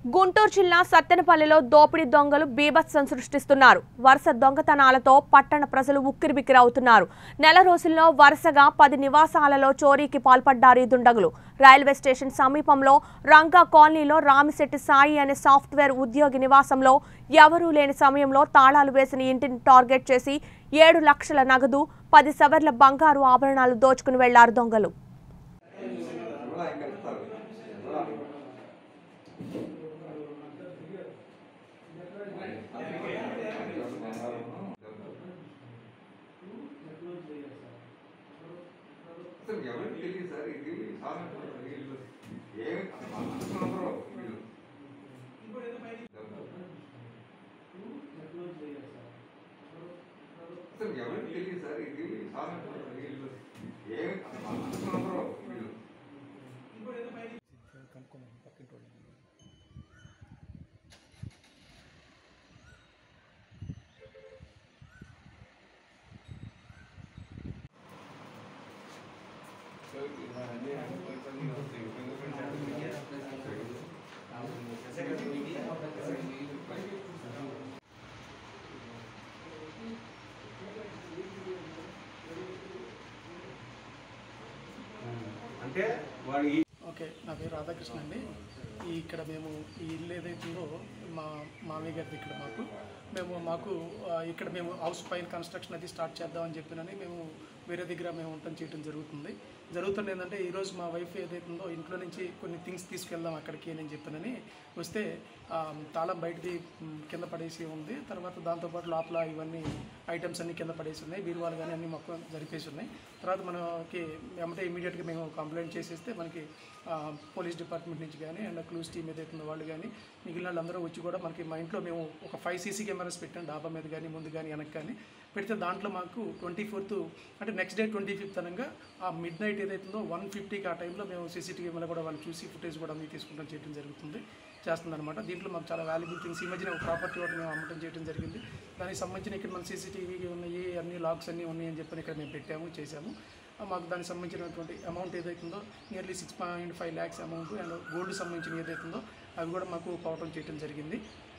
గుంటూరు జిల్లా సత్తెనపల్లిలో దోపిడీ దొంగలు బీభత్సం సృష్టిస్తున్నారు వరుస దొంగతనాలతో పట్టణ ప్రజలు ఉక్కిరిబిక్కిరవుతున్నారు నెల రోజుల్లో వరుసగా పది నివాసాలలో చోరీకి పాల్పడ్డారు ఈ దుండగులు రైల్వే స్టేషన్ సమీపంలో రంగా కాలనీలో రామిశెట్టి సాయి అనే సాఫ్ట్వేర్ ఉద్యోగి నివాసంలో ఎవరూ లేని సమయంలో తాళాలు వేసిన ఇంటిని టార్గెట్ చేసి ఏడు లక్షల నగదు పది సవర్ల బంగారు ఆభరణాలు దోచుకుని వెళ్లారు దొంగలు అసలు ఎవరికి తెలియదు సార్ ఇది సామెత వీళ్ళు ఏమి అందరూ వీళ్ళు అసలు ఎవరికి తెలియదు సార్ ఇది సామెత వీళ్ళు ఏమి అందరూ వీళ్ళు అంటే వాడు ఈ ఓకే నా పేరు రాధాకృష్ణ అండి ఈ ఇక్కడ మేము ఈ ఇల్లు ఏదైతుందో మా మామయ్య గారిది ఇక్కడ మాకు మేము మాకు ఆ, ఇక్కడ మేము హౌస్ పైన కన్స్ట్రక్షన్ అది స్టార్ట్ చేద్దామని చెప్పినని మేము వేరే దగ్గర మేము ఉండటం చేయడం జరుగుతుంది జరుగుతుంది ఏంటంటే ఈరోజు మా వైఫ్ ఏదైతుందో ఇంట్లో నుంచి కొన్ని థింగ్స్ తీసుకెళ్దాం అక్కడికి అని చెప్పినని వస్తే ఆ, తాళం బయటది మ్, కింద పడేసి ఉంది తర్వాత దాంతోపాటు లోపల ఇవన్నీ ఐటమ్స్ అన్ని కింద పడేసి ఉన్నాయి బీరువాలు కానీ అన్ని మొత్తం జరిపేసి ఉన్నాయి తర్వాత మనకి వెంబటే ఇమీడియట్గా మేము కంప్లైంట్ చేసేస్తే మనకి ఆ, పోలీస్ డిపార్ట్మెంట్ నుంచి కానీ అండ్ క్లూస్ టీమ్ ఏదైతే ఉందో వాళ్ళు కానీ మిగిలిన వాళ్ళందరూ వచ్చి కూడా మనకి మా ఇంట్లో మేము ఒక ఫైవ్ సీసీ కెమెరాస్ పెట్టాం డాబా మీద కానీ ముందు కానీ వెనక్కి కానీ పెడితే దాంట్లో మాకు ట్వంటీ ఫోర్త్ అంటే నెక్స్ట్ డే ట్వంటీ ఫిఫ్త్ అనగా ఆ మిడ్ నైట్ ఏదైతుందో వన్ ఫిఫ్టీకి ఆ టైంలో మేము సీసీటీవీ కెమెరా కూడా వాళ్ళు చూసి ఫుటేజ్ కూడా అన్ని తీసుకుంటాం చేయడం జరుగుతుంది చేస్తుందన్నమాట దీంట్లో మాకు చాలా వాల్యుబుల్ థింగ్స్ ఈ మధ్యన ఒక ప్రాపర్టీ ఒకటి మేము అమ్మటం చేయడం జరిగింది దానికి సంబంధించిన ఇక్కడ మన సీసీటీవీ ఉన్నాయి అన్ని లాక్స్ అన్నీ ఉన్నాయి అని చెప్పని ఇక్కడ మేము పెట్టాము చేసాము ఆ, మాకు దానికి సంబంధించినటువంటి అమౌంట్ ఏదైతుందో nearly six point five lakhs amount and gold సంబంధించిన ఏదైతుందో అవి కూడా మాకు పోవటం చేయడం జరిగింది